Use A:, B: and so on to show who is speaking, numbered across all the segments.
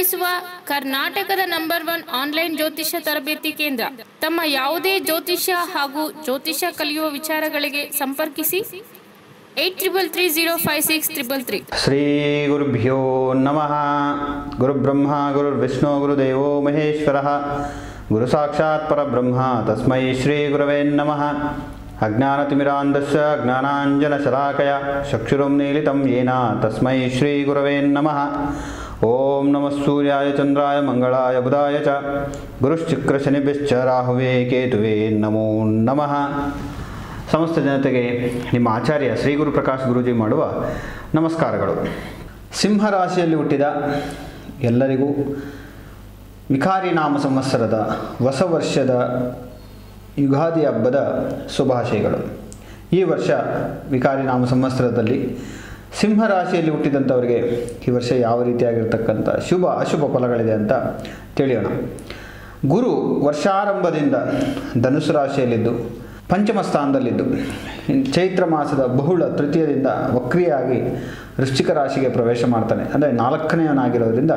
A: ಒದಗಿಸುವ ಕರ್ನಾಟಕದ number one online ಜ್ಯೋತಿಷ್ಯ ತರಬೇತಿ ಕೇಂದ್ರ ತಮ್ಮ ಯಾವುದೇ ಜ್ಯೋತಿಷ್ಯ ಹಾಗೂ ಜ್ಯೋತಿಷ್ಯ ಕಲಿಯುವ ವಿಚಾರಗಳಿಗೆ ಸಂಪರ್ಕಿಸಿ eight triple three zero five six triple three
B: ಶ್ರೀ ಗುರುಭ್ಯೋ ನಮಃ ಗುರುಬ್ರಹ್ಮ ಗುರುರ್ವಿಷ್ಣು ಗುರುದೇವೋ ಮಹೇಶ್ವರ ಗುರು ಸಾಕ್ಷಾತ್ ಪರಬ್ರಹ್ಮ ತಸ್ಮೈ ಶ್ರೀ ಗುರವೇ ನಮಃ ಅಜ್ಞಾನತಿಮಿರಾಂಧಸ್ಯ ಜ್ಞಾನಾಂಜನಶಲಾಕಯ ಚಕ್ಷುರುಂ ನೀಲಿತಂ ಯೇನ ತಸ್ಮೈ ಶ್ರೀ ಗುರವೇ ನಮಃ ಓಂ ನಮಃ ಸೂರ್ಯಾಯ ಚಂದ್ರಾಯ ಮಂಗಳಾಯ ಬುಧಾಯ ಚ ಗುರುಶ್ಚಕ್ರಶನಿಭಿಶ್ಚ ರಾಹುವೇ ಕೇತುವೇ ನಮೋ ನಮಃ ಸಮಸ್ತ ಜನತೆಗೆ ನಿಮ್ಮ ಆಚಾರ್ಯ ಶ್ರೀ ಗುರು ಪ್ರಕಾಶ್ ಗುರೂಜಿ ಮಾಡುವ ನಮಸ್ಕಾರಗಳು ಸಿಂಹ ರಾಶಿಯಲ್ಲಿ ಹುಟ್ಟಿದ ಎಲ್ಲರಿಗೂ ವಿಕಾರಿ ನಾಮ ಸಂವತ್ಸರದ ಹೊಸ ವರ್ಷದ ಯುಗಾದಿ ಹಬ್ಬದ ಶುಭಾಶಯಗಳು ಈ ವರ್ಷ ವಿಕಾರಿ ನಾಮ ಸಂವತ್ಸರದಲ್ಲಿ ಸಿಂಹ ರಾಶಿಯಲ್ಲಿ ಹುಟ್ಟಿದಂಥವರಿಗೆ ಈ ವರ್ಷ ಯಾವ ರೀತಿಯಾಗಿರ್ತಕ್ಕಂಥ ಶುಭ ಅಶುಭ ಫಲಗಳಿದೆ ಅಂತ ತಿಳಿಯೋಣ ಗುರು ವರ್ಷಾರಂಭದಿಂದ ಧನುಸು ರಾಶಿಯಲ್ಲಿದ್ದು ಪಂಚಮ ಸ್ಥಾನದಲ್ಲಿದ್ದು ಚೈತ್ರ ಮಾಸದ ಬಹುಳ ತೃತೀಯದಿಂದ ವಕ್ರಿಯಾಗಿ ವೃಶ್ಚಿಕ ರಾಶಿಗೆ ಪ್ರವೇಶ ಮಾಡ್ತಾನೆ ಅಂದರೆ ನಾಲ್ಕನೆಯವನಾಗಿರೋದ್ರಿಂದ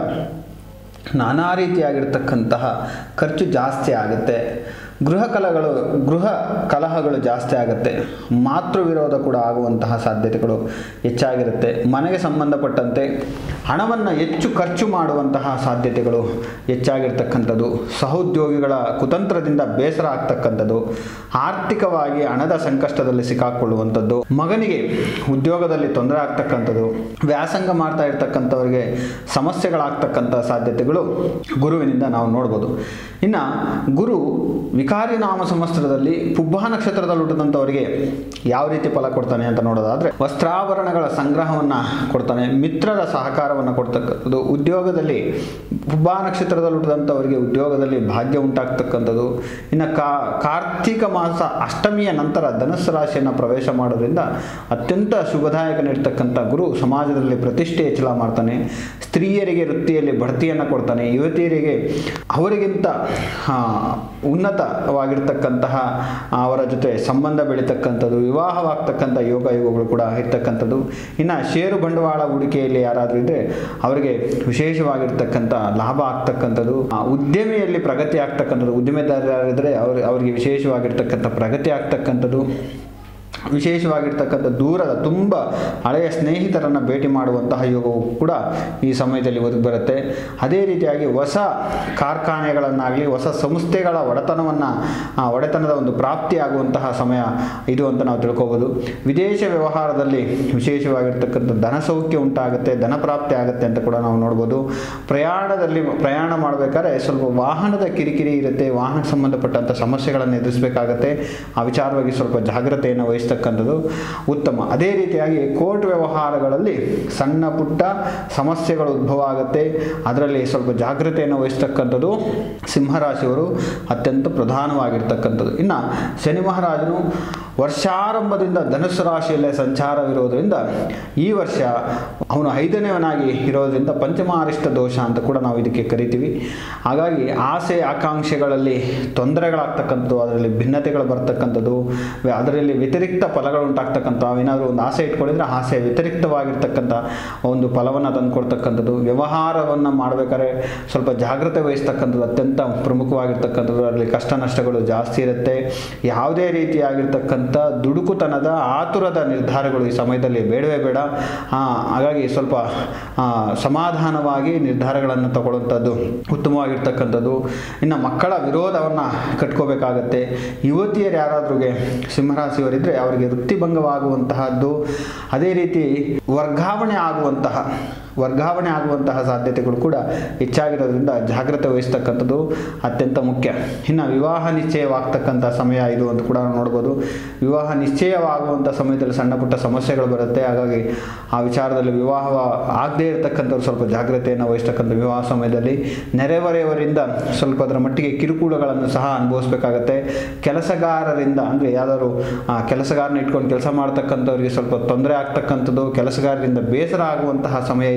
B: ನಾನಾ ರೀತಿಯಾಗಿರ್ತಕ್ಕಂತಹ ಖರ್ಚು ಜಾಸ್ತಿ ಆಗುತ್ತೆ ಗೃಹ ಕಲಗಳು ಗೃಹ ಕಲಹಗಳು ಜಾಸ್ತಿ ಆಗುತ್ತೆ ಮಾತೃ ವಿರೋಧ ಕೂಡ ಆಗುವಂತಹ ಸಾಧ್ಯತೆಗಳು ಹೆಚ್ಚಾಗಿರುತ್ತೆ ಮನೆಗೆ ಸಂಬಂಧಪಟ್ಟಂತೆ ಹಣವನ್ನು ಹೆಚ್ಚು ಖರ್ಚು ಮಾಡುವಂತಹ ಸಾಧ್ಯತೆಗಳು ಹೆಚ್ಚಾಗಿರ್ತಕ್ಕಂಥದ್ದು ಸಹೋದ್ಯೋಗಿಗಳ ಕುತಂತ್ರದಿಂದ ಬೇಸರ ಆಗ್ತಕ್ಕಂಥದ್ದು ಆರ್ಥಿಕವಾಗಿ ಹಣದ ಸಂಕಷ್ಟದಲ್ಲಿ ಸಿಕ್ಕಾಕೊಳ್ಳುವಂಥದ್ದು ಮಗನಿಗೆ ಉದ್ಯೋಗದಲ್ಲಿ ತೊಂದರೆ ಆಗ್ತಕ್ಕಂಥದ್ದು ವ್ಯಾಸಂಗ ಮಾಡ್ತಾ ಇರ್ತಕ್ಕಂಥವ್ರಿಗೆ ಸಮಸ್ಯೆಗಳಾಗ್ತಕ್ಕಂಥ ಸಾಧ್ಯತೆಗಳು ಗುರುವಿನಿಂದ ನಾವು ನೋಡ್ಬೋದು ಇನ್ನು ಗುರು ವಿಕಾರಿ ನಾಮ ಸಂವತ್ಸರದಲ್ಲಿ ಪುಬ್ಬ ನಕ್ಷತ್ರದಲ್ಲಿ ಹುಟ್ಟಿದಂಥವರಿಗೆ ಯಾವ ರೀತಿ ಫಲ ಕೊಡ್ತಾನೆ ಅಂತ ನೋಡೋದಾದ್ರೆ ವಸ್ತ್ರಾಭರಣಗಳ ಸಂಗ್ರಹವನ್ನು ಕೊಡ್ತಾನೆ ಮಿತ್ರರ ಸಹಕಾರವನ್ನು ಕೊಡ್ತಕ್ಕಂಥದ್ದು ಉದ್ಯೋಗದಲ್ಲಿ ಪುಬ್ಬ ನಕ್ಷತ್ರದಲ್ಲಿ ಹುಟ್ಟಿದಂಥವರಿಗೆ ಉದ್ಯೋಗದಲ್ಲಿ ಭಾಗ್ಯ ಉಂಟಾಗ್ತಕ್ಕಂಥದ್ದು ಇನ್ನು ಕಾ ಕಾರ್ತಿಕ ಮಾಸ ಅಷ್ಟಮಿಯ ನಂತರ ಧನುಸ್ಸು ರಾಶಿಯನ್ನು ಪ್ರವೇಶ ಮಾಡೋದ್ರಿಂದ ಅತ್ಯಂತ ಶುಭದಾಯಕನಿರ್ತಕ್ಕಂಥ ಗುರು ಸಮಾಜದಲ್ಲಿ ಪ್ರತಿಷ್ಠೆ ಹೆಚ್ಚಳ ಮಾಡ್ತಾನೆ ಸ್ತ್ರೀಯರಿಗೆ ವೃತ್ತಿಯಲ್ಲಿ ಬಡ್ತಿಯನ್ನು ಕೊಡ್ತಾನೆ ಯುವತಿಯರಿಗೆ ಅವರಿಗಿಂತ ಆ, ಉನ್ನತವಾಗಿರ್ತಕ್ಕಂತಹ ಅವರ ಜೊತೆ ಸಂಬಂಧ ಬೆಳೀತಕ್ಕಂಥದ್ದು ವಿವಾಹವಾಗ್ತಕ್ಕಂಥ ಯೋಗ ಯೋಗಗಳು ಕೂಡ ಇರ್ತಕ್ಕಂಥದ್ದು ಇನ್ನು ಷೇರು ಬಂಡವಾಳ ಹೂಡಿಕೆಯಲ್ಲಿ ಯಾರಾದರೂ ಇದ್ದರೆ ಅವರಿಗೆ ವಿಶೇಷವಾಗಿರ್ತಕ್ಕಂಥ ಲಾಭ ಆಗ್ತಕ್ಕಂಥದ್ದು ಆ, ಉದ್ಯಮಿಯಲ್ಲಿ ಪ್ರಗತಿ ಆಗ್ತಕ್ಕಂಥದ್ದು ಉದ್ಯಮಿದಾರರಿದ್ದರೆ ಅವ್ರ ಅವರಿಗೆ ವಿಶೇಷವಾಗಿರ್ತಕ್ಕಂಥ ಪ್ರಗತಿ ಆಗ್ತಕ್ಕಂಥದ್ದು ವಿಶೇಷವಾಗಿರ್ತಕ್ಕಂಥ ದೂರದ ತುಂಬ ಹಳೆಯ ಸ್ನೇಹಿತರನ್ನು ಭೇಟಿ ಮಾಡುವಂತಹ ಯೋಗವು ಕೂಡ ಈ ಸಮಯದಲ್ಲಿ ಒದಗಿ ಬರುತ್ತೆ ಅದೇ ರೀತಿಯಾಗಿ ಹೊಸ ಕಾರ್ಖಾನೆಗಳನ್ನಾಗಲಿ ಹೊಸ ಸಂಸ್ಥೆಗಳ ಒಡೆತನವನ್ನು ಒಡೆತನದ ಒಂದು ಪ್ರಾಪ್ತಿಯಾಗುವಂತಹ ಸಮಯ ಇದು ಅಂತ ನಾವು ತಿಳ್ಕೊಬೋದು ವಿದೇಶ ವ್ಯವಹಾರದಲ್ಲಿ ವಿಶೇಷವಾಗಿರ್ತಕ್ಕಂಥ ಧನ ಸೌಖ್ಯ ಉಂಟಾಗುತ್ತೆ ಧನ ಪ್ರಾಪ್ತಿ ಆಗುತ್ತೆ ಅಂತ ಕೂಡ ನಾವು ನೋಡ್ಬೋದು ಪ್ರಯಾಣದಲ್ಲಿ ಪ್ರಯಾಣ ಮಾಡಬೇಕಾದ್ರೆ ಸ್ವಲ್ಪ ವಾಹನದ ಕಿರಿಕಿರಿ ಇರುತ್ತೆ ವಾಹನಕ್ಕೆ ಸಂಬಂಧಪಟ್ಟಂಥ ಸಮಸ್ಯೆಗಳನ್ನು ಎದುರಿಸಬೇಕಾಗತ್ತೆ ಆ ವಿಚಾರವಾಗಿ ಸ್ವಲ್ಪ ಜಾಗ್ರತೆಯನ್ನು ವಹಿಸ್ತಕ್ಕಂಥದ್ದು ಉತ್ತಮ ಅದೇ ರೀತಿಯಾಗಿ ಕೋರ್ಟ್ ವ್ಯವಹಾರಗಳಲ್ಲಿ ಸಣ್ಣ ಪುಟ್ಟ ಸಮಸ್ಯೆಗಳು ಉದ್ಭವ ಆಗುತ್ತೆ ಅದರಲ್ಲಿ ಸ್ವಲ್ಪ ಜಾಗ್ರತೆಯನ್ನು ವಹಿಸ್ತಕ್ಕಂಥದ್ದು ಸಿಂಹರಾಶಿಯವರು ಅತ್ಯಂತ ಪ್ರಧಾನವಾಗಿರ್ತಕ್ಕಂಥದ್ದು ಇನ್ನು ಶನಿ ಮಹಾರಾಜನು ವರ್ಷಾರಂಭದಿಂದ ಧನುಸ್ಸು ರಾಶಿಯಲ್ಲೇ ಸಂಚಾರವಿರೋದರಿಂದ ಈ ವರ್ಷ ಅವನು ಐದನೇವನಾಗಿ ಇರೋದರಿಂದ ಪಂಚಮಾರಿಷ್ಟ ದೋಷ ಅಂತ ಕೂಡ ನಾವು ಇದಕ್ಕೆ ಕರಿತೀವಿ ಹಾಗಾಗಿ ಆಸೆ ಆಕಾಂಕ್ಷೆಗಳಲ್ಲಿ ತೊಂದರೆಗಳಾಗ್ತಕ್ಕಂಥದ್ದು ಅದರಲ್ಲಿ ಭಿನ್ನತೆಗಳು ಬರ್ತಕ್ಕಂಥದ್ದು ವ- ಅದರಲ್ಲಿ ವ್ಯತಿರಿಕ್ತ ಫಲಗಳು ಉಂಟಾಗ್ತಕ್ಕಂಥ ಏನಾದರೂ ಒಂದು ಆಸೆ ಇಟ್ಕೊಂಡಿದ್ರೆ ಆ ಆಸೆ ವ್ಯತಿರಿಕ್ತವಾಗಿರ್ತಕ್ಕಂಥ ಒಂದು ಫಲವನ್ನು ತಂದುಕೊಡ್ತಕ್ಕಂಥದ್ದು ವ್ಯವಹಾರವನ್ನು ಮಾಡಬೇಕಾದ್ರೆ ಸ್ವಲ್ಪ ಜಾಗ್ರತೆ ವಹಿಸ್ತಕ್ಕಂಥದ್ದು ಅತ್ಯಂತ ಪ್ರಮುಖವಾಗಿರ್ತಕ್ಕಂಥದ್ದು ಅದರಲ್ಲಿ ಕಷ್ಟ ನಷ್ಟಗಳು ಜಾಸ್ತಿ ಇರುತ್ತೆ ಯಾವುದೇ ರೀತಿಯಾಗಿರ್ತಕ್ಕಂಥ ದುಡುಕುತನದ ಆತುರದ ನಿರ್ಧಾರಗಳು ಈ ಸಮಯದಲ್ಲಿ ಬೇಡವೇ ಬೇಡ ಆ, ಹಾಗಾಗಿ ಸ್ವಲ್ಪ ಆ, ಸಮಾಧಾನವಾಗಿ ನಿರ್ಧಾರಗಳನ್ನು ತಗೊಳ್ಳುವಂಥದ್ದು ಉತ್ತಮವಾಗಿರ್ತಕ್ಕಂಥದ್ದು ಇನ್ನು ಮಕ್ಕಳ ವಿರೋಧವನ್ನು ಕಟ್ಕೋಬೇಕಾಗತ್ತೆ ಯುವತಿಯರು ಯಾರಾದ್ರಿಗೆ ಸಿಂಹರಾಶಿಯವರಿದ್ದರೆ ಅವರಿಗೆ ವೃತ್ತಿಭಂಗವಾಗುವಂತಹದ್ದು ಅದೇ ರೀತಿ ವರ್ಗಾವಣೆ ಆಗುವಂತಹ ವರ್ಗಾವಣೆ ಆಗುವಂತಹ ಸಾಧ್ಯತೆಗಳು ಕೂಡ ಹೆಚ್ಚಾಗಿರೋದ್ರಿಂದ ಜಾಗ್ರತೆ ವಹಿಸ್ತಕ್ಕಂಥದ್ದು ಅತ್ಯಂತ ಮುಖ್ಯ ಇನ್ನು ವಿವಾಹ ನಿಶ್ಚಯವಾಗ್ತಕ್ಕಂಥ ಸಮಯ ಇದು ಅಂತ ಕೂಡ ನಾವು ನೋಡ್ಬೋದು ವಿವಾಹ ನಿಶ್ಚಯವಾಗುವಂಥ ಸಮಯದಲ್ಲಿ ಸಣ್ಣ ಪುಟ್ಟ ಸಮಸ್ಯೆಗಳು ಬರುತ್ತೆ ಹಾಗಾಗಿ ಆ ವಿಚಾರದಲ್ಲಿ ವಿವಾಹ ಆಗದೇ ಇರತಕ್ಕಂಥವ್ರು ಸ್ವಲ್ಪ ಜಾಗ್ರತೆಯನ್ನು ವಹಿಸ್ತಕ್ಕಂಥ ವಿವಾಹ ಸಮಯದಲ್ಲಿ ನೆರೆಹೊರೆಯವರಿಂದ ಸ್ವಲ್ಪ ಅದರ ಮಟ್ಟಿಗೆ ಕಿರುಕುಳಗಳನ್ನು ಸಹ ಅನುಭವಿಸ್ಬೇಕಾಗತ್ತೆ ಕೆಲಸಗಾರರಿಂದ ಅಂದರೆ ಯಾವ್ದಾದ್ರು ಆ, ಕೆಲಸಗಾರನ ಇಟ್ಕೊಂಡು ಕೆಲಸ ಮಾಡ್ತಕ್ಕಂಥವ್ರಿಗೆ ಸ್ವಲ್ಪ ತೊಂದರೆ ಆಗ್ತಕ್ಕಂಥದ್ದು ಕೆಲಸಗಾರರಿಂದ ಬೇಸರ ಆಗುವಂತಹ ಸಮಯ ಇದು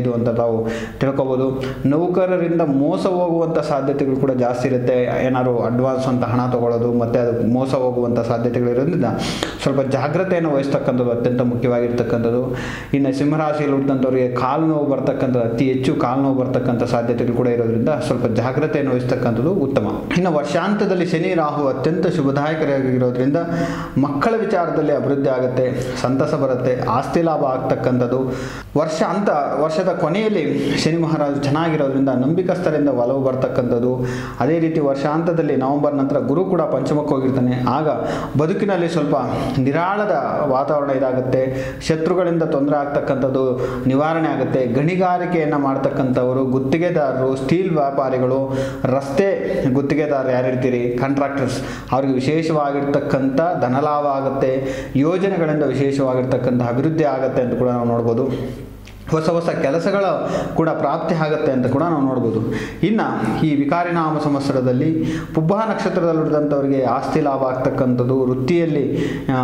B: ಇದು ಅಂತ ತಾವು ತಿಳ್ಕೊಬೋದು ನೌಕರರಿಂದ ಮೋಸ ಹೋಗುವಂಥ ಸಾಧ್ಯತೆಗಳು ಕೂಡ ಜಾಸ್ತಿ ಇರುತ್ತೆ ಏನಾದ್ರು ಅಡ್ವಾನ್ಸ್ ಅಂತ ಹಣ ತಗೊಳ್ಳೋದು ಮತ್ತು ಅದು ಮೋಸ ಹೋಗುವಂಥ ಸಾಧ್ಯತೆಗಳಿರೋದ್ರಿಂದ ಸ್ವಲ್ಪ ಜಾಗ್ರತೆಯನ್ನು ವಹಿಸ್ತಕ್ಕಂಥದ್ದು ಅತ್ಯಂತ ಮುಖ್ಯವಾಗಿರ್ತಕ್ಕಂಥದ್ದು ಇನ್ನು ಸಿಂಹರಾಶಿಯಲ್ಲಿ ಹುಟ್ಟಿದಂಥವ್ರಿಗೆ ಕಾಲು ನೋವು ಬರ್ತಕ್ಕಂಥದ್ದು ಅತಿ ಹೆಚ್ಚು ಕಾಲು ನೋವು ಬರ್ತಕ್ಕಂಥ ಸಾಧ್ಯತೆಗಳು ಕೂಡ ಇರೋದ್ರಿಂದ ಸ್ವಲ್ಪ ಜಾಗ್ರತೆಯನ್ನು ವಹಿಸ್ತಕ್ಕಂಥದ್ದು ಉತ್ತಮ ಇನ್ನು ವರ್ಷಾಂತದಲ್ಲಿ ಶನಿ ರಾಹು ಅತ್ಯಂತ ಶುಭದಾಯಕರಾಗಿರೋದ್ರಿಂದ ಮಕ್ಕಳ ವಿಚಾರದಲ್ಲಿ ಅಭಿವೃದ್ಧಿ ಆಗುತ್ತೆ ಸಂತಸ ಬರುತ್ತೆ ಆಸ್ತಿ ಲಾಭ ಆಗ್ತಕ್ಕಂಥದ್ದು ವರ್ಷ ಅಂತ ವರ್ಷದ ಕೊನೆಯಲ್ಲಿ ಶನಿ ಮಹಾರಾಜು ಚೆನ್ನಾಗಿರೋದ್ರಿಂದ ನಂಬಿಕಸ್ಥರಿಂದ ಒಲವು ಬರ್ತಕ್ಕಂಥದ್ದು ಅದೇ ರೀತಿ ವರ್ಷಾಂತದಲ್ಲಿ ನವೆಂಬರ್ ನಂತರ ಗುರು ಕೂಡ ಪಂಚಮಕ್ಕೆ ಹೋಗಿರ್ತಾನೆ ಆಗ ಬದುಕಿನಲ್ಲಿ ಸ್ವಲ್ಪ ನಿರಾಳದ ವಾತಾವರಣ ಇದಾಗುತ್ತೆ ಶತ್ರುಗಳಿಂದ ತೊಂದರೆ ಆಗ್ತಕ್ಕಂಥದ್ದು ನಿವಾರಣೆ ಆಗುತ್ತೆ ಗಣಿಗಾರಿಕೆಯನ್ನು ಮಾಡ್ತಕ್ಕಂಥವರು ಗುತ್ತಿಗೆದಾರರು ಸ್ಟೀಲ್ ವ್ಯಾಪಾರಿಗಳು ರಸ್ತೆ ಗುತ್ತಿಗೆದಾರರು ಯಾರಿರ್ತೀರಿ ಕಾಂಟ್ರಾಕ್ಟರ್ಸ್ ಅವ್ರಿಗೆ ವಿಶೇಷವಾಗಿರ್ತಕ್ಕಂಥ ಧನಲಾಭ ಆಗುತ್ತೆ ಯೋಜನೆಗಳಿಂದ ವಿಶೇಷವಾಗಿರ್ತಕ್ಕಂಥ ಅಭಿವೃದ್ಧಿ ಆಗುತ್ತೆ ಅಂತ ಕೂಡ ನಾವು ನೋಡ್ಬೋದು ಹೊಸ ಹೊಸ ಕೆಲಸಗಳ ಕೂಡ ಪ್ರಾಪ್ತಿ ಆಗುತ್ತೆ ಅಂತ ಕೂಡ ನಾವು ನೋಡ್ಬೋದು ಇನ್ನು ಈ ವಿಕಾರಿನಾಮ ಸಂವತ್ಸರದಲ್ಲಿ ಪುಬ್ಬ ನಕ್ಷತ್ರದಲ್ಲಿ ಉಳಿದಂಥವರಿಗೆ ಆಸ್ತಿ ಲಾಭ ಆಗ್ತಕ್ಕಂಥದ್ದು ವೃತ್ತಿಯಲ್ಲಿ ಆ,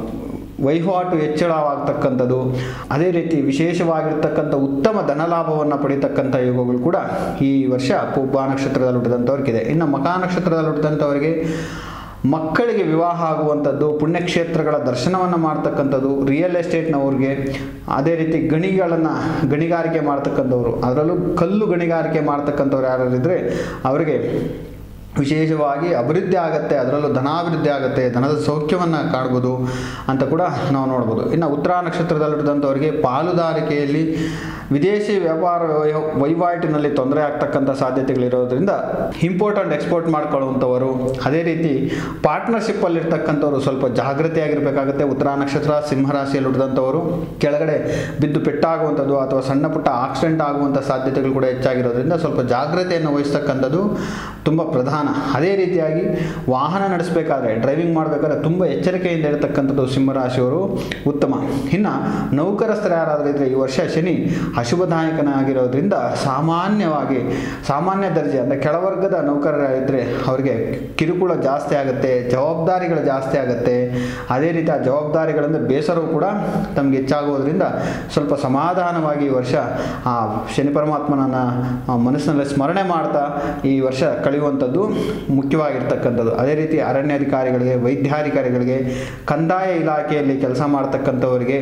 B: ವಹಿವಾಟು ಹೆಚ್ಚಳವಾಗ್ತಕ್ಕಂಥದ್ದು ಅದೇ ರೀತಿ ವಿಶೇಷವಾಗಿರ್ತಕ್ಕಂಥ ಉತ್ತಮ ಧನಲಾಭವನ್ನು ಪಡಿತಕ್ಕಂಥ ಯೋಗಗಳು ಕೂಡ ಈ ವರ್ಷ ಪುಬ್ಬ ನಕ್ಷತ್ರದಲ್ಲಿ ಹುಟ್ಟಿದಂಥವ್ರಿಗಿದೆ ಇನ್ನು ಮಕಾ ನಕ್ಷತ್ರದಲ್ಲಿ ಹುಟ್ಟಿದಂಥವರಿಗೆ ಮಕ್ಕಳಿಗೆ ವಿವಾಹ ಆಗುವಂಥದ್ದು ಪುಣ್ಯಕ್ಷೇತ್ರಗಳ ದರ್ಶನವನ್ನು ಮಾಡ್ತಕ್ಕಂಥದ್ದು ರಿಯಲ್ ಎಸ್ಟೇಟ್ನವ್ರಿಗೆ ಅದೇ ರೀತಿ ಗಣಿಗಳನ್ನು ಗಣಿಗಾರಿಕೆ ಮಾಡ್ತಕ್ಕಂಥವ್ರು ಅದರಲ್ಲೂ ಕಲ್ಲು ಗಣಿಗಾರಿಕೆ ಮಾಡ್ತಕ್ಕಂಥವ್ರು ಯಾರಿದ್ರೆ ಅವರಿಗೆ ವಿಶೇಷವಾಗಿ ಅಭಿವೃದ್ಧಿ ಆಗುತ್ತೆ ಅದರಲ್ಲೂ ಧನಾಭಿವೃದ್ಧಿ ಆಗುತ್ತೆ ಧನದ ಸೌಖ್ಯವನ್ನು ಕಾಡ್ಬೋದು ಅಂತ ಕೂಡ ನಾವು ನೋಡ್ಬೋದು ಇನ್ನು ಉತ್ತರ ನಕ್ಷತ್ರದಲ್ಲಿಡಿದಂಥವರಿಗೆ ಪಾಲುದಾರಿಕೆಯಲ್ಲಿ ವಿದೇಶಿ ವ್ಯಾಪಾರ ವೈ- ವಹಿವಾಟಿನಲ್ಲಿ ತೊಂದರೆ ಆಗ್ತಕ್ಕಂಥ ಸಾಧ್ಯತೆಗಳಿರೋದ್ರಿಂದ ಇಂಪೋರ್ಟ್ ಆ್ಯಂಡ್ ಎಕ್ಸ್ಪೋರ್ಟ್ ಮಾಡ್ಕೊಳ್ಳುವಂಥವರು ಅದೇ ರೀತಿ ಪಾರ್ಟ್ನರ್ಶಿಪ್ಪಲ್ಲಿರ್ತಕ್ಕಂಥವ್ರು ಸ್ವಲ್ಪ ಜಾಗೃತಿಯಾಗಿರಬೇಕಾಗುತ್ತೆ ಉತ್ತರ ನಕ್ಷತ್ರ ಸಿಂಹರಾಶಿಯಲ್ಲಿ ಹುಟ್ಟಿದಂಥವರು ಕೆಳಗಡೆ ಬಿದ್ದು ಪೆಟ್ಟಾಗುವಂಥದ್ದು ಅಥವಾ ಸಣ್ಣ ಪುಟ್ಟ ಆಕ್ಸಿಡೆಂಟ್ ಆಗುವಂಥ ಸಾಧ್ಯತೆಗಳು ಕೂಡ ಹೆಚ್ಚಾಗಿರೋದ್ರಿಂದ ಸ್ವಲ್ಪ ಜಾಗ್ರತೆಯನ್ನು ವಹಿಸ್ತಕ್ಕಂಥದ್ದು ತುಂಬ ಪ್ರಧಾನ ಅದೇ ರೀತಿಯಾಗಿ ವಾಹನ ನಡೆಸಬೇಕಾದ್ರೆ ಡ್ರೈವಿಂಗ್ ಮಾಡಬೇಕಾದ್ರೆ ತುಂಬ ಎಚ್ಚರಿಕೆಯಿಂದ ಇರತಕ್ಕಂಥದ್ದು ಸಿಂಹರಾಶಿಯವರು ಉತ್ತಮ ಇನ್ನು ನೌಕರಸ್ಥರು ಯಾರಾದರೂ ಇದ್ದರೆ ಈ ವರ್ಷ ಶನಿ ಅಶುಭದಾಯಕನಾಗಿರೋದ್ರಿಂದ ಸಾಮಾನ್ಯವಾಗಿ ಸಾಮಾನ್ಯ ದರ್ಜೆ ಅಂದರೆ ಕೆಳವರ್ಗದ ನೌಕರರಿದ್ದರೆ ಅವರಿಗೆ ಕಿರುಕುಳ ಜಾಸ್ತಿ ಆಗುತ್ತೆ ಜವಾಬ್ದಾರಿಗಳು ಜಾಸ್ತಿ ಆಗುತ್ತೆ ಅದೇ ರೀತಿ ಆ ಜವಾಬ್ದಾರಿಗಳಿಂದ ಬೇಸರವು ಕೂಡ ತಮಗೆ ಹೆಚ್ಚಾಗೋದ್ರಿಂದ ಸ್ವಲ್ಪ ಸಮಾಧಾನವಾಗಿ ಈ ವರ್ಷ ಆ ಶನಿ ಪರಮಾತ್ಮನನ್ನ ಆ ಮನಸ್ಸಿನಲ್ಲಿ ಸ್ಮರಣೆ ಮಾಡ್ತಾ ಈ ವರ್ಷ ಕಳೆಯುವಂಥದ್ದು ಮುಖ್ಯವಾಗಿರ್ತಕ್ಕಂಥದ್ದು ಅದೇ ರೀತಿ ಅರಣ್ಯಾಧಿಕಾರಿಗಳಿಗೆ ವೈದ್ಯಾಧಿಕಾರಿಗಳಿಗೆ ಕಂದಾಯ ಇಲಾಖೆಯಲ್ಲಿ ಕೆಲಸ ಮಾಡ್ತಕ್ಕಂಥವರಿಗೆ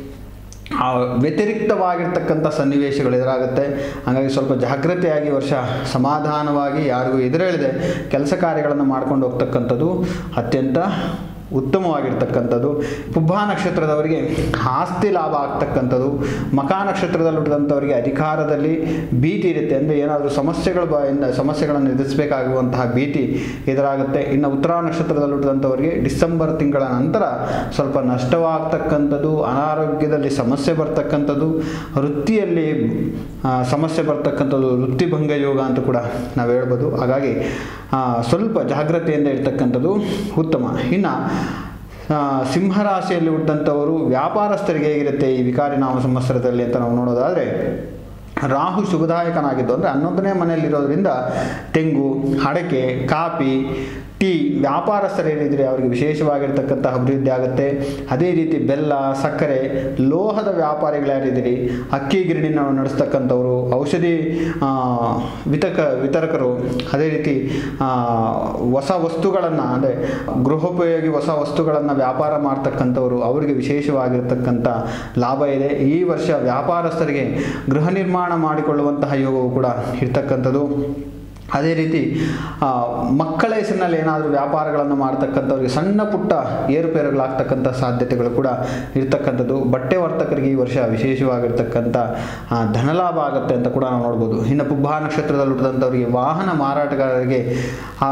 B: ಆ ವ್ಯತಿರಿಕ್ತವಾಗಿರ್ತಕ್ಕಂಥ ಸನ್ನಿವೇಶಗಳು ಎದುರಾಗುತ್ತೆ ಹಾಗಾಗಿ ಸ್ವಲ್ಪ ಜಾಗ್ರತೆಯಾಗಿ ಈ ವರ್ಷ ಸಮಾಧಾನವಾಗಿ ಯಾರಿಗೂ ಎದುರೇಳದೆ ಕೆಲಸ ಕಾರ್ಯಗಳನ್ನು ಮಾಡ್ಕೊಂಡು ಹೋಗ್ತಕ್ಕಂಥದ್ದು ಅತ್ಯಂತ ಉತ್ತಮವಾಗಿರ್ತಕ್ಕಂಥದ್ದು ಪುಬ್ಬ ನಕ್ಷತ್ರದವರಿಗೆ ಆಸ್ತಿ ಲಾಭ ಆಗ್ತಕ್ಕಂಥದ್ದು ಮಕಾ ನಕ್ಷತ್ರದಲ್ಲಿ ಹುಟ್ಟಿದಂಥವರಿಗೆ ಅಧಿಕಾರದಲ್ಲಿ ಭೀತಿ ಇರುತ್ತೆ ಅಂದರೆ ಏನಾದರೂ ಸಮಸ್ಯೆಗಳ ಬಾಯಿಂದ ಸಮಸ್ಯೆಗಳನ್ನು ಎದುರಿಸಬೇಕಾಗುವಂತಹ ಭೀತಿ ಎದುರಾಗುತ್ತೆ ಇನ್ನು ಉತ್ತರ ನಕ್ಷತ್ರದಲ್ಲಿ ಹುಟ್ಟಿದಂಥವರಿಗೆ ಡಿಸೆಂಬರ್ ತಿಂಗಳ ನಂತರ ಸ್ವಲ್ಪ ನಷ್ಟವಾಗ್ತಕ್ಕಂಥದ್ದು ಅನಾರೋಗ್ಯದಲ್ಲಿ ಸಮಸ್ಯೆ ಬರ್ತಕ್ಕಂಥದ್ದು ವೃತ್ತಿಯಲ್ಲಿ ಆ, ಸಮಸ್ಯೆ ಬರ್ತಕ್ಕಂಥದ್ದು ವೃತ್ತಿಭಂಗ ಯೋಗ ಅಂತ ಕೂಡ ನಾವು ಹೇಳ್ಬೋದು ಹಾಗಾಗಿ ಆ, ಸ್ವಲ್ಪ ಜಾಗ್ರತೆಯಿಂದ ಇರ್ತಕ್ಕಂಥದ್ದು ಉತ್ತಮ ಇನ್ನು ಆ, ಸಿಂಹರಾಶಿಯಲ್ಲಿ ಹುಟ್ಟಂಥವರು ವ್ಯಾಪಾರಸ್ಥರಿಗೆ ಹೇಗಿರುತ್ತೆ ಈ ವಿಕಾರಿ ನಾಮ ಸಂವತ್ಸರದಲ್ಲಿ ಅಂತ ನಾವು ನೋಡೋದಾದರೆ ರಾಹು ಶುಭದಾಯಕನಾಗಿದ್ದು ಅಂದರೆ ಹನ್ನೊಂದನೇ ಮನೆಯಲ್ಲಿರೋದ್ರಿಂದ ತೆಂಗು ಅಡಕೆ ಕಾಫಿ ಟೀ ವ್ಯಾಪಾರಸ್ಥರು ಏನಿದ್ರೆ ಅವರಿಗೆ ವಿಶೇಷವಾಗಿರ್ತಕ್ಕಂಥ ಅಭಿವೃದ್ಧಿ ಆಗುತ್ತೆ ಅದೇ ರೀತಿ ಬೆಲ್ಲ ಸಕ್ಕರೆ ಲೋಹದ ವ್ಯಾಪಾರಿಗಳು ಯಾರಿದ್ದೀರಿ ಅಕ್ಕಿ ಗಿರಣಿನ ನಡೆಸ್ತಕ್ಕಂಥವ್ರು ಔಷಧಿ ಆ, ವಿತಕ ವಿತರಕರು ಅದೇ ರೀತಿ ಆ, ಹೊಸ ವಸ್ತುಗಳನ್ನು ಅಂದರೆ ಗೃಹೋಪಯೋಗಿ ಹೊಸ ವಸ್ತುಗಳನ್ನು ವ್ಯಾಪಾರ ಮಾಡ್ತಕ್ಕಂಥವ್ರು ಅವರಿಗೆ ವಿಶೇಷವಾಗಿರ್ತಕ್ಕಂಥ ಲಾಭ ಇದೆ ಈ ವರ್ಷ ವ್ಯಾಪಾರಸ್ಥರಿಗೆ ಗೃಹ ನಿರ್ಮಾಣ ಮಾಡಿಕೊಳ್ಳುವಂತಹ ಯೋಗವು ಕೂಡ ಇರ್ತಕ್ಕಂಥದ್ದು ಅದೇ ರೀತಿ ಆ, ಮಕ್ಕಳ ಹೆಸರಿನಲ್ಲಿ ಏನಾದರೂ ವ್ಯಾಪಾರಗಳನ್ನು ಮಾಡ್ತಕ್ಕಂಥವ್ರಿಗೆ ಸಣ್ಣ ಪುಟ್ಟ ಏರುಪೇರುಗಳಾಗ್ತಕ್ಕಂಥ ಸಾಧ್ಯತೆಗಳು ಕೂಡ ಇರ್ತಕ್ಕಂಥದ್ದು ಬಟ್ಟೆ ವರ್ತಕರಿಗೆ ಈ ವರ್ಷ ವಿಶೇಷವಾಗಿರ್ತಕ್ಕಂಥ ಆ, ಧನಲಾಭ ಆಗುತ್ತೆ ಅಂತ ಕೂಡ ನಾವು ನೋಡ್ಬೋದು ಇನ್ನು ಪುಬ್ಬ ನಕ್ಷತ್ರದಲ್ಲಿ ಹುಟ್ಟಿದಂಥವರಿಗೆ ವಾಹನ ಮಾರಾಟಗಾರರಿಗೆ ಆ,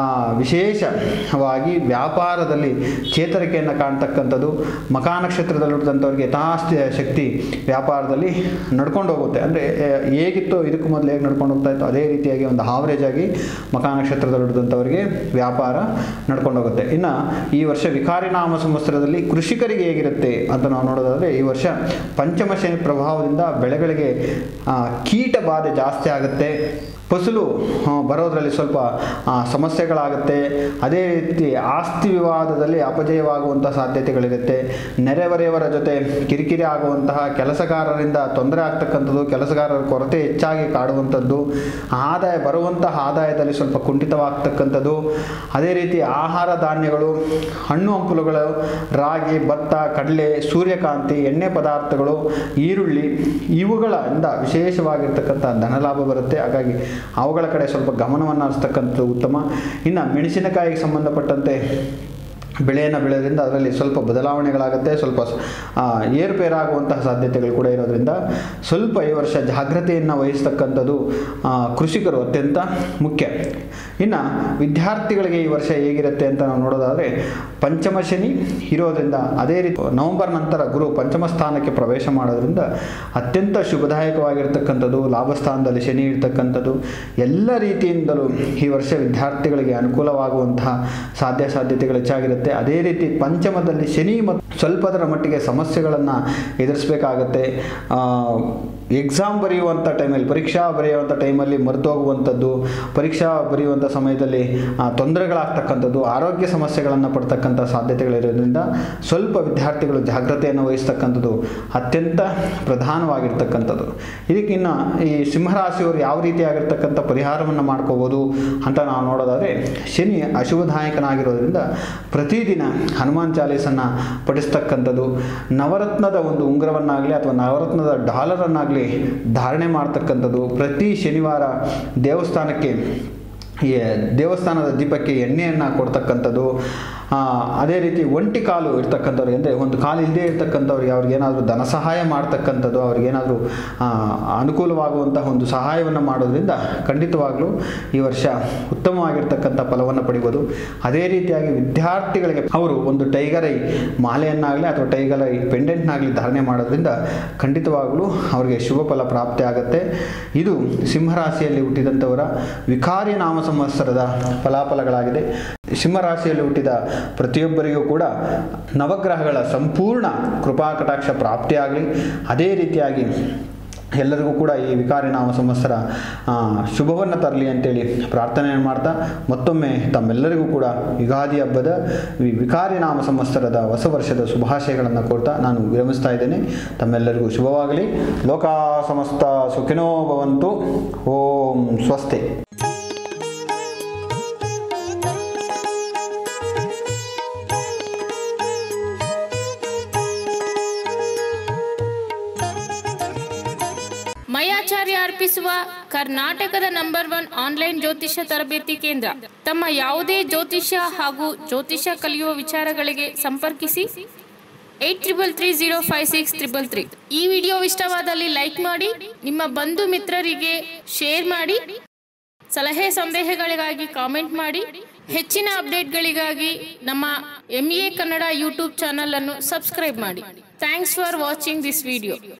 B: ವಿಶೇಷವಾಗಿ ವ್ಯಾಪಾರದಲ್ಲಿ ಚೇತರಿಕೆಯನ್ನು ಕಾಣ್ತಕ್ಕಂಥದ್ದು ಮಕಾ ನಕ್ಷತ್ರದಲ್ಲಿ ಹುಟ್ಟಿದಂಥವ್ರಿಗೆ ಯಥಾಸ್ತಿ ಶಕ್ತಿ ವ್ಯಾಪಾರದಲ್ಲಿ ನಡ್ಕೊಂಡು ಹೋಗುತ್ತೆ ಅಂದರೆ ಹೇಗಿತ್ತು ಇದಕ್ಕೂ ಮೊದಲು ಹೇಗೆ ನಡ್ಕೊಂಡು ಹೋಗ್ತಾ ಇತ್ತು ಅದೇ ರೀತಿಯಾಗಿ ಒಂದು ಆವರೇಜ್ ಆಗಿ ಮಕಾ ನಕ್ಷತ್ರದಲ್ಲಿ ಹುಟ್ಟಿದಂಥವರಿಗೆ ವ್ಯಾಪಾರ ನಡ್ಕೊಂಡು ಹೋಗುತ್ತೆ ಇನ್ನು ಈ ವರ್ಷ ವಿಕಾರಿ ನಾಮ ಸಂವತ್ಸರದಲ್ಲಿ ಕೃಷಿಕರಿಗೆ ಹೇಗಿರುತ್ತೆ ಅಂತ ನಾವು ನೋಡೋದಾದರೆ ಈ ವರ್ಷ ಪಂಚಮ ಶನಿ ಪ್ರಭಾವದಿಂದ ಬೆಳೆಗಳಿಗೆ ಆ, ಕೀಟ ಬಾಧೆ ಜಾಸ್ತಿ ಆಗುತ್ತೆ ಫಸಲು ಆ, ಬರೋದರಲ್ಲಿ ಸ್ವಲ್ಪ ಆ, ಸಮಸ್ಯೆಗಳಾಗುತ್ತೆ ಅದೇ ರೀತಿ ಆಸ್ತಿ ವಿವಾದದಲ್ಲಿ ಅಪಜಯವಾಗುವಂಥ ಸಾಧ್ಯತೆಗಳಿರುತ್ತೆ ನೆರೆಹೊರೆಯವರ ಜೊತೆ ಕಿರಿಕಿರಿ ಆಗುವಂತಹ ಕೆಲಸಗಾರರಿಂದ ತೊಂದರೆ ಆಗ್ತಕ್ಕಂಥದ್ದು ಕೆಲಸಗಾರರ ಕೊರತೆ ಹೆಚ್ಚಾಗಿ ಕಾಡುವಂಥದ್ದು ಆದಾಯ ಬರುವಂತಹ ಆದಾಯದಲ್ಲಿ ಸ್ವಲ್ಪ ಕುಂಠಿತವಾಗ್ತಕ್ಕಂಥದ್ದು ಅದೇ ರೀತಿ ಆಹಾರ ಧಾನ್ಯಗಳು ಹಣ್ಣು ಹಂಪಲುಗಳು ರಾಗಿ ಭತ್ತ ಕಡಲೆ ಸೂರ್ಯಕಾಂತಿ ಎಣ್ಣೆ ಪದಾರ್ಥಗಳು ಈರುಳ್ಳಿ ಇವುಗಳಿಂದ ವಿಶೇಷವಾಗಿರ್ತಕ್ಕಂಥ ಧನಲಾಭ ಬರುತ್ತೆ ಹಾಗಾಗಿ ಅವುಗಳ ಕಡೆ ಸ್ವಲ್ಪ ಗಮನವನ್ನು ಹರಿಸ್ತಕ್ಕಂಥದ್ದು ಉತ್ತಮ ಇನ್ನು ಮೆಣಸಿನಕಾಯಿಗೆ ಸಂಬಂಧಪಟ್ಟಂತೆ ಬೆಳೆಯನ್ನು ಬೆಳೆಯೋದ್ರಿಂದ ಅದರಲ್ಲಿ ಸ್ವಲ್ಪ ಬದಲಾವಣೆಗಳಾಗುತ್ತೆ ಸ್ವಲ್ಪ ಆ, ಏರುಪೇರಾಗುವಂತಹ ಸಾಧ್ಯತೆಗಳು ಕೂಡ ಇರೋದ್ರಿಂದ ಸ್ವಲ್ಪ ಈ ವರ್ಷ ಜಾಗ್ರತೆಯನ್ನು ವಹಿಸ್ತಕ್ಕಂಥದ್ದು ಆ, ಕೃಷಿಕರು ಅತ್ಯಂತ ಮುಖ್ಯ ಇನ್ನು ವಿದ್ಯಾರ್ಥಿಗಳಿಗೆ ಈ ವರ್ಷ ಹೇಗಿರುತ್ತೆ ಅಂತ ನಾವು ನೋಡೋದಾದರೆ ಪಂಚಮ ಶನಿ ಇರೋದ್ರಿಂದ ಅದೇ ರೀತಿ ನವೆಂಬರ್ ನಂತರ ಗುರು ಪಂಚಮ ಸ್ಥಾನಕ್ಕೆ ಪ್ರವೇಶ ಮಾಡೋದ್ರಿಂದ ಅತ್ಯಂತ ಶುಭದಾಯಕವಾಗಿರ್ತಕ್ಕಂಥದ್ದು ಲಾಭ ಸ್ಥಾನದಲ್ಲಿ ಶನಿ ಇರ್ತಕ್ಕಂಥದ್ದು ಎಲ್ಲ ರೀತಿಯಿಂದಲೂ ಈ ವರ್ಷ ವಿದ್ಯಾರ್ಥಿಗಳಿಗೆ ಅನುಕೂಲವಾಗುವಂತಹ ಸಾಧ್ಯ ಸಾಧ್ಯತೆಗಳು ಹೆಚ್ಚಾಗಿರುತ್ತೆ ಅದೇ ರೀತಿ ಪಂಚಮದಲ್ಲಿ ಶನಿ ಮತ್ತು ಸ್ವಲ್ಪದರ ಮಟ್ಟಿಗೆ ಸಮಸ್ಯೆಗಳನ್ನು ಎದುರಿಸಬೇಕಾಗತ್ತೆ ಎಕ್ಸಾಮ್ ಬರೆಯುವಂಥ ಟೈಮಲ್ಲಿ ಪರೀಕ್ಷಾ ಬರೆಯುವಂಥ ಟೈಮಲ್ಲಿ ಮರೆತೋಗುವಂಥದ್ದು ಪರೀಕ್ಷಾ ಬರೆಯುವಂಥ ಸಮಯದಲ್ಲಿ ಆ, ತೊಂದರೆಗಳಾಗ್ತಕ್ಕಂಥದ್ದು ಆರೋಗ್ಯ ಸಮಸ್ಯೆಗಳನ್ನು ಪಡ್ತಕ್ಕಂಥ ಸಾಧ್ಯತೆಗಳಿರೋದ್ರಿಂದ ಸ್ವಲ್ಪ ವಿದ್ಯಾರ್ಥಿಗಳು ಜಾಗ್ರತೆಯನ್ನು ವಹಿಸ್ತಕ್ಕಂಥದ್ದು ಅತ್ಯಂತ ಪ್ರಧಾನವಾಗಿರ್ತಕ್ಕಂಥದ್ದು ಇದಕ್ಕಿನ್ನು ಈ ಸಿಂಹರಾಶಿಯವರು ಯಾವ ರೀತಿಯಾಗಿರ್ತಕ್ಕಂಥ ಪರಿಹಾರವನ್ನು ಮಾಡ್ಕೋಬೋದು ಅಂತ ನಾವು ನೋಡೋದಾದರೆ ಶನಿ ಅಶುಭದಾಯಕನಾಗಿರೋದ್ರಿಂದ ಪ್ರತಿದಿನ ಹನುಮಾನ್ ಚಾಲೀಸನ್ನು ಪಠಿಸ್ತಕ್ಕಂಥದ್ದು ನವರತ್ನದ ಒಂದು ಉಂಗುರವನ್ನಾಗಲಿ ಅಥವಾ ನವರತ್ನದ ಡಾಲರನ್ನಾಗಲಿ ಧಾರಣೆ ಮಾಡ್ತಕ್ಕಂಥದ್ದು ಪ್ರತಿ ಶನಿವಾರ ದೇವಸ್ಥಾನಕ್ಕೆ ಈ ದೇವಸ್ಥಾನದ ದೀಪಕ್ಕೆ ಎಣ್ಣೆಯನ್ನು ಕೊಡ್ತಕ್ಕಂಥದ್ದು ಆ, ಅದೇ ರೀತಿ ಒಂಟಿ ಕಾಲು ಇರ್ತಕ್ಕಂಥವ್ರಿಗೆ ಅಂದರೆ ಒಂದು ಕಾಲು ಇಲ್ಲದೆ ಇರ್ತಕ್ಕಂಥವ್ರಿಗೆ ಅವ್ರಿಗೇನಾದರೂ ಧನ ಸಹಾಯ ಮಾಡ್ತಕ್ಕಂಥದ್ದು ಅವ್ರಿಗೇನಾದರೂ ಆ, ಅನುಕೂಲವಾಗುವಂತಹ ಒಂದು ಸಹಾಯವನ್ನು ಮಾಡೋದ್ರಿಂದ ಖಂಡಿತವಾಗ್ಲೂ ಈ ವರ್ಷ ಉತ್ತಮವಾಗಿರ್ತಕ್ಕಂಥ ಫಲವನ್ನು ಪಡಿಬೋದು ಅದೇ ರೀತಿಯಾಗಿ ವಿದ್ಯಾರ್ಥಿಗಳಿಗೆ ಅವರು ಒಂದು ಟೈಗರ್ ಐ ಮಾಲೆಯನ್ನಾಗಲಿ ಅಥವಾ ಟೈಗರ್ ಐ ಪೆಂಡೆಂಟ್ನಾಗಲಿ ಧಾರಣೆ ಮಾಡೋದ್ರಿಂದ ಖಂಡಿತವಾಗ್ಲೂ ಅವರಿಗೆ ಶುಭ ಫಲ ಪ್ರಾಪ್ತಿ ಆಗುತ್ತೆ ಇದು ಸಿಂಹರಾಶಿಯಲ್ಲಿ ಹುಟ್ಟಿದಂಥವರ ವಿಕಾರಿ ನಾಮ ಸಂವತ್ಸರದ ಫಲಾಫಲಗಳಾಗಿದೆ ಸಿಂಹರಾಶಿಯಲ್ಲಿ ಹುಟ್ಟಿದ ಪ್ರತಿಯೊಬ್ಬರಿಗೂ ಕೂಡ ನವಗ್ರಹಗಳ ಸಂಪೂರ್ಣ ಕೃಪಾ ಕಟಾಕ್ಷ ಪ್ರಾಪ್ತಿಯಾಗಲಿ ಅದೇ ರೀತಿಯಾಗಿ ಎಲ್ಲರಿಗೂ ಕೂಡ ಈ ವಿಕಾರಿ ನಾಮ ಸಂವತ್ಸರ ಆ, ಶುಭವನ್ನು ತರಲಿ ಅಂತೇಳಿ ಪ್ರಾರ್ಥನೆಯನ್ನು ಮಾಡ್ತಾ ಮತ್ತೊಮ್ಮೆ ತಮ್ಮೆಲ್ಲರಿಗೂ ಕೂಡ ಯುಗಾದಿ ಹಬ್ಬದ ಈ ವಿಕಾರಿ ನಾಮ ಸಂವತ್ಸರದ ಹೊಸ ವರ್ಷದ ಶುಭಾಶಯಗಳನ್ನು ಕೋರ್ತಾ ನಾನು ವಿರಮಿಸ್ತಾ ಇದ್ದೇನೆ ತಮ್ಮೆಲ್ಲರಿಗೂ ಶುಭವಾಗಲಿ ಲೋಕ ಸಮಸ್ತ ಸುಖಿನೋ ಭವಂತು ಓಂ ಸ್ವಸ್ತಿ
A: ಮಯಾಚಾರ್ಯ ಅರ್ಪಿಸುವ ಕರ್ನಾಟಕದ ನಂಬರ್ ಒನ್ ಆನ್ಲೈನ್ ಜ್ಯೋತಿಷ್ಯ ತರಬೇತಿ ಕೇಂದ್ರ ತಮ್ಮ ಯಾವುದೇ ಜ್ಯೋತಿಷ್ಯ ಹಾಗೂ ಜ್ಯೋತಿಷ್ಯ ಕಲಿಯುವ ವಿಚಾರಗಳಿಗೆ ಸಂಪರ್ಕಿಸಿ eight triple three zero five six triple three ಈ ವಿಡಿಯೋ ಇಷ್ಟವಾದಲ್ಲಿ ಲೈಕ್ ಮಾಡಿ ನಿಮ್ಮ ಬಂಧು ಮಿತ್ರರಿಗೆ ಶೇರ್ ಮಾಡಿ ಸಲಹೆ ಸಂದೇಹಗಳಿಗಾಗಿ ಕಾಮೆಂಟ್ ಮಾಡಿ ಹೆಚ್ಚಿನ ಅಪ್ಡೇಟ್ಗಳಿಗಾಗಿ ನಮ್ಮ M A Kannada YouTube channel ಅನ್ನು ಸಬ್ಸ್ಕ್ರೈಬ್ ಮಾಡಿ thanks for watching this video